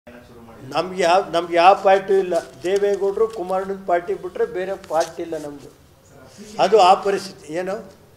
ನಮ್ಗೆ ಯಾವ ನಮ್ಗೆ ಯಾವ ಪಾರ್ಟಿ ಇಲ್ಲ ದೇವೇಗೌಡರು ಕುಮಾರಣ್ಣನ ಪಾರ್ಟಿ ಬಿಟ್ಟರೆ ಬೇರೆ ಪಾರ್ಟಿ ಇಲ್ಲ ನಮ್ಮದು ಅದು ಆ ಪರಿಸ್ಥಿತಿ ಏನು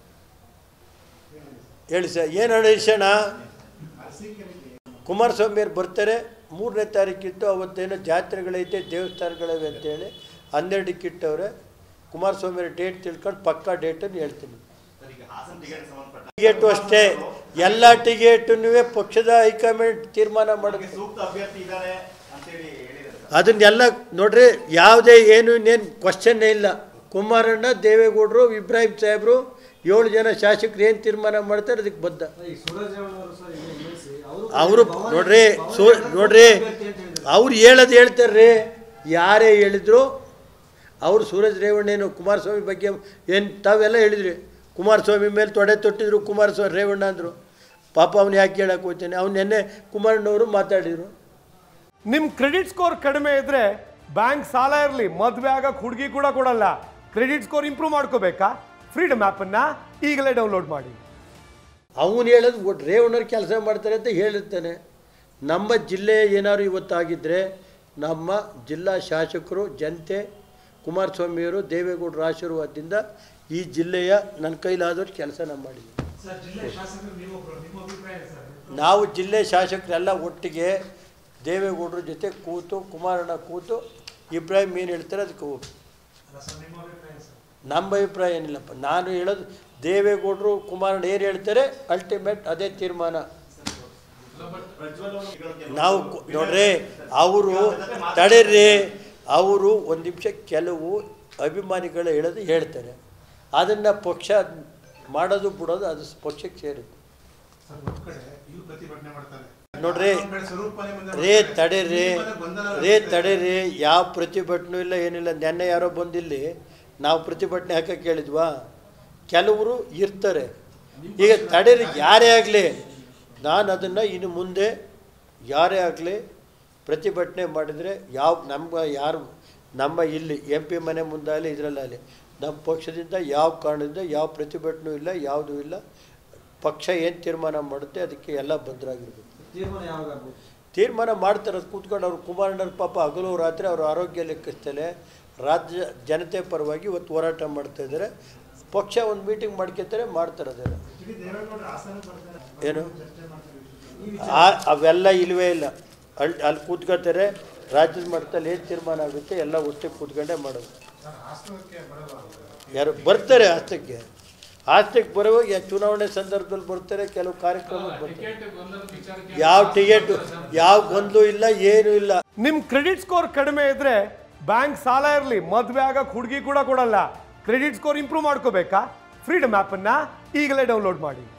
ಹೇಳಿ ಸರ್ ಏನು ಅಣ್ಣ ಕುಮಾರಸ್ವಾಮಿಯವ್ರು ಬರ್ತಾರೆ ಮೂರನೇ ತಾರೀಕಿತ್ತು ಅವತ್ತೇನೋ ಜಾತ್ರೆಗಳೈತೆ ದೇವಸ್ಥಾನಗಳಿವೆ ಅಂತೇಳಿ ಹನ್ನೆರಡಕ್ಕೆ ಇಟ್ಟವ್ರೆ ಕುಮಾರಸ್ವಾಮಿಯವ್ರ ಡೇಟ್ ತಿಳ್ಕೊಂಡು ಪಕ್ಕಾ ಡೇಟನ್ನು ಹೇಳ್ತೀನಿ ಟಿಕೆಟು ಅಷ್ಟೇ ಎಲ್ಲ ಟಿಕೆಟನ್ನು ಪಕ್ಷದ ಹೈಕಮಾಂಡ್ ತೀರ್ಮಾನ ಮಾಡುತ್ತೆ ಸೂಕ್ತ ಅಭ್ಯರ್ಥಿ ಇದ್ದಾರೆ ಅಂತೇಳಿ ಹೇಳಿದ್ದಾರೆ ಸರ್. ಅದನ್ನೆಲ್ಲ ನೋಡ್ರಿ ಯಾವುದೇ ಏನು ಇನ್ನೇನು ಕ್ವಶನ್ನೇ ಇಲ್ಲ ಕುಮಾರಣ್ಣ ದೇವೇಗೌಡರು ಇಬ್ರಾಹಿಂ ಸಾಹೇಬರು ಏಳು ಜನ ಶಾಸಕರು ಏನು ತೀರ್ಮಾನ ಮಾಡ್ತಾರೆ ಅದಕ್ಕೆ ಬದ್ಧ ಈಗ ಸೂರಜ್ ರೇವಣ್ಣ ಅವರು ಸರ್ ಈಗ MLC, ಅವರು ಅವರು ಭವನ- ನೋಡ್ರಿ ಭವನ ಸೂ ಅಭ್ಯರ್ಥಿ ನೋಡ್ರಿ ಅಂತ ಹೇಳಿದ್ರು. ಅವ್ರು ಹೇಳೋದು ಹೇಳ್ತಾರ್ರಿ ಯಾರೇ ಹೇಳಿದ್ರು ಅವರು ಸೂರಜ್ ರೇವಣ್ಣೇನು ಕುಮಾರಸ್ವಾಮಿ ಬಗ್ಗೆ ಏನು ತಾವೆಲ್ಲ ಹೇಳಿದ್ರಿ ಕುಮಾರಸ್ವಾಮಿ ಮೇಲೆ ತೊಡೆ ತೊಟ್ಟಿದ್ರು ಕುಮಾರಸ್ವಾಮಿ ರೇವಣ್ಣ ಅಂದರು ಪಾಪ ಅವ್ನು ಯಾಕೆ ಹೇಳಕ್ಕೆ ಹೋಗ್ತಾನೆ ಅವ್ನು ನಿನ್ನೆ ಕುಮಾರಣ್ಣವರು ಮಾತಾಡಿದರು ನಿಮ್ ಕ್ರೆಡಿಟ್ ಸ್ಕೋರ್ ಕಡಿಮೆ ಇದ್ರೆ ಬ್ಯಾಂಕ್ ಸಾಲ ಇರಲಿ ಮದುವೆ ಆಗಕ್ಕೆ ಹುಡುಗಿ ಕೂಡ ಕೊಡಲ್ಲ ಕ್ರೆಡಿಟ್ ಸ್ಕೋರ್ ಇಂಪ್ರೂವ್ ಮಾಡ್ಕೋಬೇಕಾ ಫ್ರೀಡಮ್ ಆ್ಯಪನ್ನು ಈಗಲೇ ಡೌನ್ಲೋಡ್ ಮಾಡಿ ಅವನು ಹೇಳೋದು ಒಟ್ಟು ರೇವಣ್ಣವ್ರು ಕೆಲಸ ಮಾಡ್ತಾರೆ ಅಂತ ಹೇಳಿರ್ತಾನೆ ನಮ್ಮ ಜಿಲ್ಲೆ ಏನಾದ್ರು ಇವತ್ತಾಗಿದ್ದರೆ ನಮ್ಮ ಜಿಲ್ಲಾ ಶಾಸಕರು ಜನತೆ ಕುಮಾರಸ್ವಾಮಿಯವರು ದೇವೇಗೌಡರ ಆಶೀರ್ವಾದದಿಂದ ಈ ಜಿಲ್ಲೆಯ ನನ್ನ ಕೈಲಾದಷ್ಟು ಕೆಲಸ ನಾವು ಮಾಡಿದ್ದೀವಿ ನಾವು ಜಿಲ್ಲೆ ಶಾಸಕರೆಲ್ಲ ಒಟ್ಟಿಗೆ ದೇವೇಗೌಡರ ಜೊತೆ ಕೂತು ಕುಮಾರಣ್ಣ ಕೂತು ಇಬ್ರಾಹಿಂ ಏನು ಹೇಳ್ತಾರೆ ಅದಕ್ಕೆ ಹೋಗಿ ನಮ್ಮ ಅಭಿಪ್ರಾಯ ಏನಿಲ್ಲಪ್ಪ ನಾನು ಹೇಳೋದು ದೇವೇಗೌಡರು ಕುಮಾರಣ್ಣ ಏನು ಹೇಳ್ತಾರೆ ಅಲ್ಟಿಮೇಟ್ ಅದೇ ತೀರ್ಮಾನ ನಾವು ಕು- ನೋಡ್ರಿ ಅವರು ತಡೀರಿ ಅವರು ಒಂದು ನಿಮಿಷ ಕೆಲವು ಅಭಿಮಾನಿಗಳು ಹೇಳೋದು ಹೇಳ್ತಾರೆ ಅದನ್ನು ಪಕ್ಷ ಮಾಡೋದು ಬಿಡೋದು ಅದು ಪಕ್ಷಕ್ಕೆ ಸೇರಿದ್ದು ನೋಡ್ರಿ ರೇ ತಡೀರಿ ರೇ ತಡೀರಿ ಯಾವ ಪ್ರತಿಭಟನೆ ಇಲ್ಲ ಏನಿಲ್ಲ ನೆನ್ನೆ ಯಾರೋ ಬಂದಿಲ್ಲಿ ನಾವು ಪ್ರತಿಭಟನೆ ಹಾಕಕ್ಕೆ ಹೇಳಿದ್ವಾ ಕೆಲವರು ಇರ್ತಾರೆ ಈಗ ತಡೀರಿ ಯಾರೇ ಆಗಲಿ ನಾನು ಅದನ್ನು ಇನ್ನು ಮುಂದೆ ಯಾರೇ ಆಗಲಿ ಪ್ರತಿಭಟನೆ ಮಾಡಿದರೆ ಯಾವ ನಮ್ಮ ಯಾರು ನಮ್ಮ ಇಲ್ಲಿ ಎಂ ಪಿ ಮನೆ ಮುಂದಾಗಲಿ ಇದರಲ್ಲಾಗಲಿ ನಮ್ಮ ಪಕ್ಷದಿಂದ ಯಾವ ಕಾರಣದಿಂದ ಯಾವ ಪ್ರತಿಭಟನೆ ಇಲ್ಲ ಯಾವುದೂ ಇಲ್ಲ ಪಕ್ಷ ಏನು ತೀರ್ಮಾನ ಮಾಡುತ್ತೆ ಅದಕ್ಕೆ ಎಲ್ಲ ಭದ್ರಾಗಿರ್ಬೇಕು ತೀರ್ಮಾನ ಯಾವಾಗ ಆಗ್ಬೋದು ತೀರ್ಮಾನ ಮಾಡ್ತಾರೆ ಅದು ಕೂತ್ಕೊಂಡು ಅವ್ರು ಕುಮಾರಣ್ಣನ ಪಾಪ ಹಗಲು ರಾತ್ರಿ ಅವ್ರ ಆರೋಗ್ಯ ಲೆಕ್ಕಿಸ್ತಲೆ ರಾಜ್ಯ ಜನತೆ ಪರವಾಗಿ ಇವತ್ತು ಹೋರಾಟ ಮಾಡ್ತಾ ಇದ್ದಾರೆ ಪಕ್ಷ ಒಂದು ಮೀಟಿಂಗ್ ಮಾಡ್ಕೊತಾರೆ ಮಾಡ್ತಾರೆ ಅದೆಲ್ಲ ಏನು ಆ- ಅವೆಲ್ಲ ಇಲ್ವೇ ಇಲ್ಲ ಅಲ್ಲಿ ಅಲ್ಲಿ ಕೂತ್ಕೊತಾರೆ ರಾಜ್ಯದ ಮಟ್ಟದಲ್ಲಿ ಏನು ತೀರ್ಮಾನ ಆಗುತ್ತೆ ಎಲ್ಲ ಒಟ್ಟಿಗೆ ಕೂತ್ಕೊಂಡೇ ಮಾಡೋದು ಯಾರು ಬರ್ತಾರೆ ಹಸ್ತಕ್ಕೆ ಹಸ್ತಕ್ಕೆ ಬರುವಾಗ ಯಾ- ಚುನಾವಣೆ ಸಂದರ್ಭದಲ್ಲಿ ಬರ್ತಾರೆ ಕೆಲವು ಕಾರ್ಯಕ್ರಮಕ್ಕೆ ಬರ್ತಾರೆ ಯಾವ ಟಿಕೆಟ್ ಯಾವ ಗೊಂದಲು ಇಲ್ಲ ಏನೂ ಇಲ್ಲ ನಿಮ್ ಕ್ರೆಡಿಟ್ ಸ್ಕೋರ್ ಕಡಿಮೆ ಇದ್ರೆ ಬ್ಯಾಂಕ್ ಸಾಲ ಇರಲಿ ಮದುವೆ ಆಗಕ್ಕೆ ಹುಡುಗಿ ಕೂಡ ಕೊಡಲ್ಲ ಕ್ರೆಡಿಟ್ ಸ್ಕೋರ್ ಇಂಪ್ರೂವ್ ಮಾಡ್ಕೋಬೇಕಾ ಫ್ರೀಡಮ್ ಆ್ಯಪನ್ನು ಈಗಲೇ ಡೌನ್ಲೋಡ್ ಮಾಡಿ